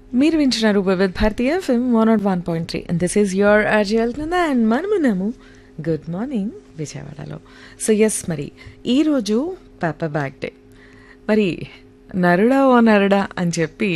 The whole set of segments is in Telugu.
మీరు వింటున్నారు Vividh Bharati FM one nought one point three and this is your అర్జల్ అండ్ మనమున్నాము గుడ్ మార్నింగ్ విజయవాడలో సో ఎస్ మరి ఈరోజు పేపర్ బ్యాగ్ డే మరి నరుడా ఓ నరుడా అని చెప్పి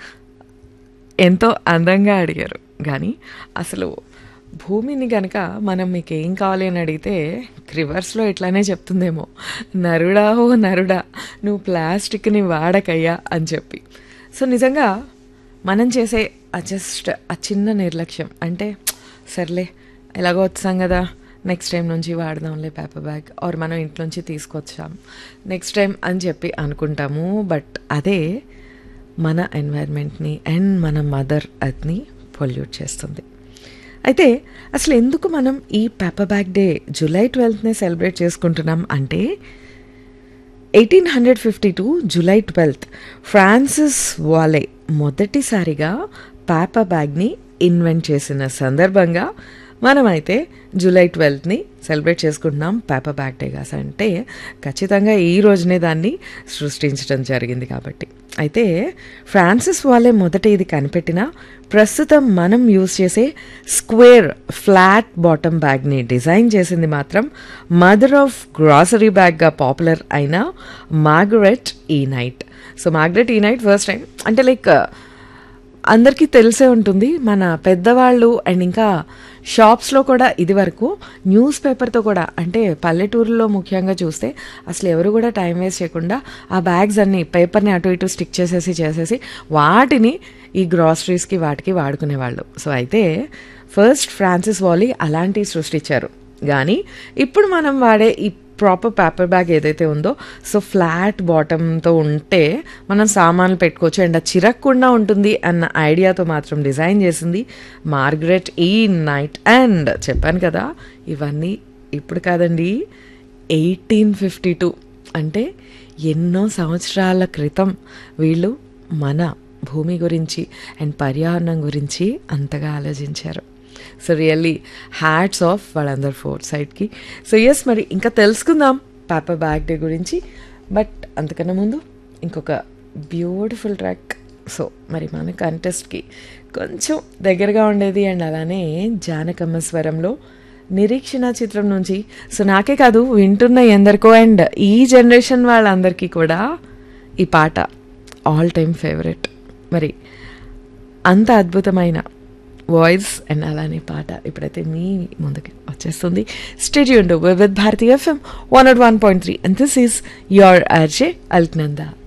ఎంతో అందంగా అడిగారు కానీ అసలు భూమిని కనుక మనం మీకు ఏం కావాలి అని అడిగితే రివర్స్లో ఇట్లానే చెప్తుందేమో నరుడా ఓ నరుడా నువ్వు ప్లాస్టిక్ని వాడకయ్యా అని చెప్పి సో నిజంగా మనం చేసే ఆ జస్ట్ ఆ చిన్న నిర్లక్ష్యం అంటే సర్లే ఎలాగో వచ్చాం కదా నెక్స్ట్ టైం నుంచి వాడదాంలే పేపర్ బ్యాగ్ ఆర్ మనం ఇంట్లోంచి తీసుకొచ్చాం నెక్స్ట్ టైం అని చెప్పి అనుకుంటాము బట్ అదే మన ఎన్వైర్న్మెంట్ని అండ్ మన మదర్ అర్త్ని పొల్యూట్ చేస్తుంది అయితే అసలు ఎందుకు మనం ఈ పేపర్ బ్యాగ్ డే జూలై ట్వెల్త్నే సెలబ్రేట్ చేసుకుంటున్నాం అంటే eighteen hundred fifty two July twelfth Francis Wolle మొదటిసారిగా పేపర్ బ్యాగ్ని ఇన్వెంట్ చేసిన సందర్భంగా మనమైతే జూలై ట్వెల్త్ని సెలబ్రేట్ చేసుకుంటున్నాం పేపర్ బ్యాగ్ డే కాస్ అంటే ఖచ్చితంగా ఈ రోజునే దాన్ని సృష్టించడం జరిగింది కాబట్టి అయితే ఫ్రాన్సిస్ వాళ్ళే మొదట ఇది కనిపెట్టిన ప్రస్తుతం మనం యూజ్ చేసే స్క్వేర్ ఫ్లాట్ బాటమ్ బ్యాగ్ని డిజైన్ చేసింది మాత్రం మదర్ ఆఫ్ గ్రాసరీ బ్యాగ్గా పాపులర్ అయిన Margaret E Knight so Margaret E Knight first time అంటే లైక్ అందరికీ తెలిసే ఉంటుంది మన పెద్దవాళ్ళు అండ్ ఇంకా షాప్స్లో కూడా ఇది వరకు న్యూస్ పేపర్తో కూడా అంటే పల్లెటూరులో ముఖ్యంగా చూస్తే అసలు ఎవరు కూడా టైం వేస్ట్ చేయకుండా ఆ బ్యాగ్స్ అన్ని పేపర్ని అటు ఇటు స్టిక్ చేసేసి చేసేసి వాటిని ఈ గ్రాసరీస్కి వాటికి వాడుకునేవాళ్ళు సో అయితే ఫస్ట్ ఫ్రాన్సిస్ వాలీ అలాంటివి సృష్టించారు కానీ ఇప్పుడు మనం వాడే ఈ ప్రాపర్ పేపర్ బ్యాగ్ ఏదైతే ఉందో సో ఫ్లాట్ బాటంతో ఉంటే మనం సామాన్లు పెట్టుకోవచ్చు అండ్ అది చిరక్కుండా ఉంటుంది అన్న ఐడియాతో మాత్రం డిజైన్ చేసింది మార్గరెట్ ఈ నైట్ అండ్ చెప్పాను కదా ఇవన్నీ ఇప్పుడు కాదండి ఎయిటీన్ ఫిఫ్టీ టూ అంటే ఎన్నో సంవత్సరాల క్రితం వీళ్ళు మన భూమి గురించి అండ్ పర్యావరణం గురించి అంతగా ఆలోచించారు సో రియల్లీ హ్యాట్స్ ఆఫ్ వాళ్ళందరు ఫోర్ సైడ్కి సో ఎస్ మరి ఇంకా తెలుసుకుందాం పేపర్ బ్యాగ్ డే గురించి బట్ అంతకన్నా ముందు ఇంకొక బ్యూటిఫుల్ ట్రాక్ సో మరి మన కంటెస్ట్కి కొంచెం దగ్గరగా ఉండేది అండ్ అలానే జానకమ్మ స్వరంలో నిరీక్షణ చిత్రం నుంచి సో నాకే కాదు వింటున్న ఎందరికో అండ్ ఈ జనరేషన్ వాళ్ళందరికీ కూడా ఈ పాట ఆల్ టైమ్ ఫేవరెట్ మరి అంత అద్భుతమైన వాయిస్ అండ్ అలానే పాట ఇప్పుడైతే మీ ముందుకి వచ్చేస్తుంది stadium with Bharati FM one nought one point three and this is your RJ Alaknanda